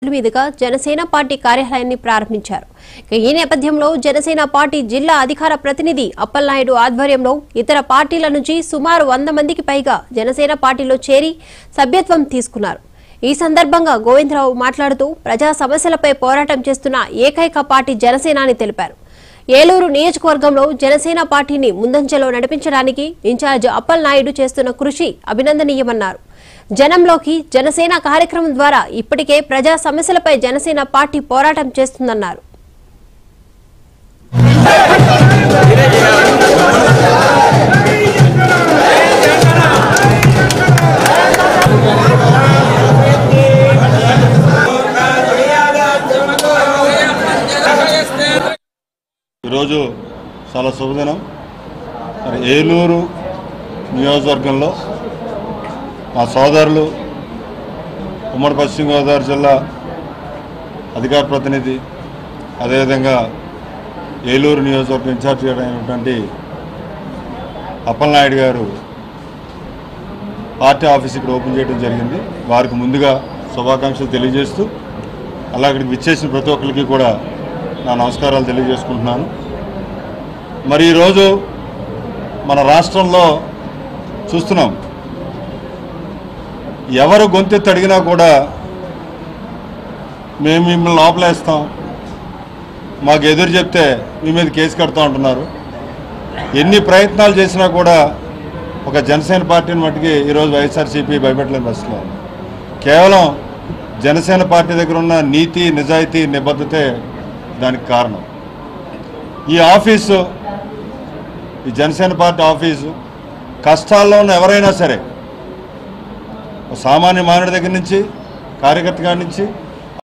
మీదుగా జనసేన పార్టీ కార్యాలయాన్ని ప్రారంభించారు ఇక ఈ నేపథ్యంలో జనసేన పార్టీ జిల్లా అధికార ప్రతినిధి అప్పలనాయుడు ఆధ్వర్యంలో ఇతర పార్టీల నుంచి సుమారు వంద మందికి పైగా జనసేన పార్టీలో చేరి సభ్యత్వం తీసుకున్నారు ఈ సందర్భంగా గోవిందరావు మాట్లాడుతూ ప్రజా సమస్యలపై పోరాటం చేస్తున్న ఏకైక పార్టీ జనసేన అని తెలిపారు ఏలూరు నియోజకవర్గంలో జనసేన పార్టీని ముందంజలో నడిపించడానికి ఇన్ఛార్జ్ అప్పల్ నాయుడు చేస్తున్న కృషి అభినందనీయమన్నారు జనంలోకి జనసేన కార్యక్రమం ద్వారా ఇప్పటికే ప్రజా సమస్యలపై జనసేన పార్టీ పోరాటం చేస్తుందన్నారు ఈరోజు చాలా శుభదినం మరి ఏలూరు నియోజకవర్గంలో మా సోదరులు ఉమ్మడి పశ్చిమ గోదావరి జిల్లా అధికార ప్రతినిధి అదేవిధంగా ఏలూరు నియోజకవర్గం ఇన్ఛార్జ్ అయినటువంటి అప్పలనాయుడు గారు పార్టీ ఆఫీస్ ఇక్కడ ఓపెన్ చేయడం జరిగింది వారికి ముందుగా శుభాకాంక్షలు తెలియజేస్తూ అలా ఇక్కడికి విచ్చేసిన ప్రతి ఒక్కరికి కూడా నా నమస్కారాలు తెలియజేసుకుంటున్నాను మరి ఈరోజు మన రాష్ట్రంలో చూస్తున్నాం ఎవరు గొంతెత్తి అడిగినా కూడా మేము మిమ్మల్ని లోపలేస్తాం మాకు ఎదురు చెప్తే మీ మీద కేసు కడతా ఉంటున్నారు ఎన్ని ప్రయత్నాలు చేసినా కూడా ఒక జనసేన పార్టీని మట్టుకి ఈరోజు వైఎస్ఆర్సీపీ భయపెట్టలేని పరిస్థితిలో ఉంది. కేవలం జనసేన పార్టీ దగ్గర ఉన్న నీతి నిజాయితీ నిబద్ధతే దానికి కారణం ఈ ఆఫీసు ఈ జనసేన పార్టీ ఆఫీసు కష్టాల్లో ఉన్న ఎవరైనా సరే ఒక సామాన్య మానవుడి దగ్గర నుంచి కార్యకర్త కాడి నుంచి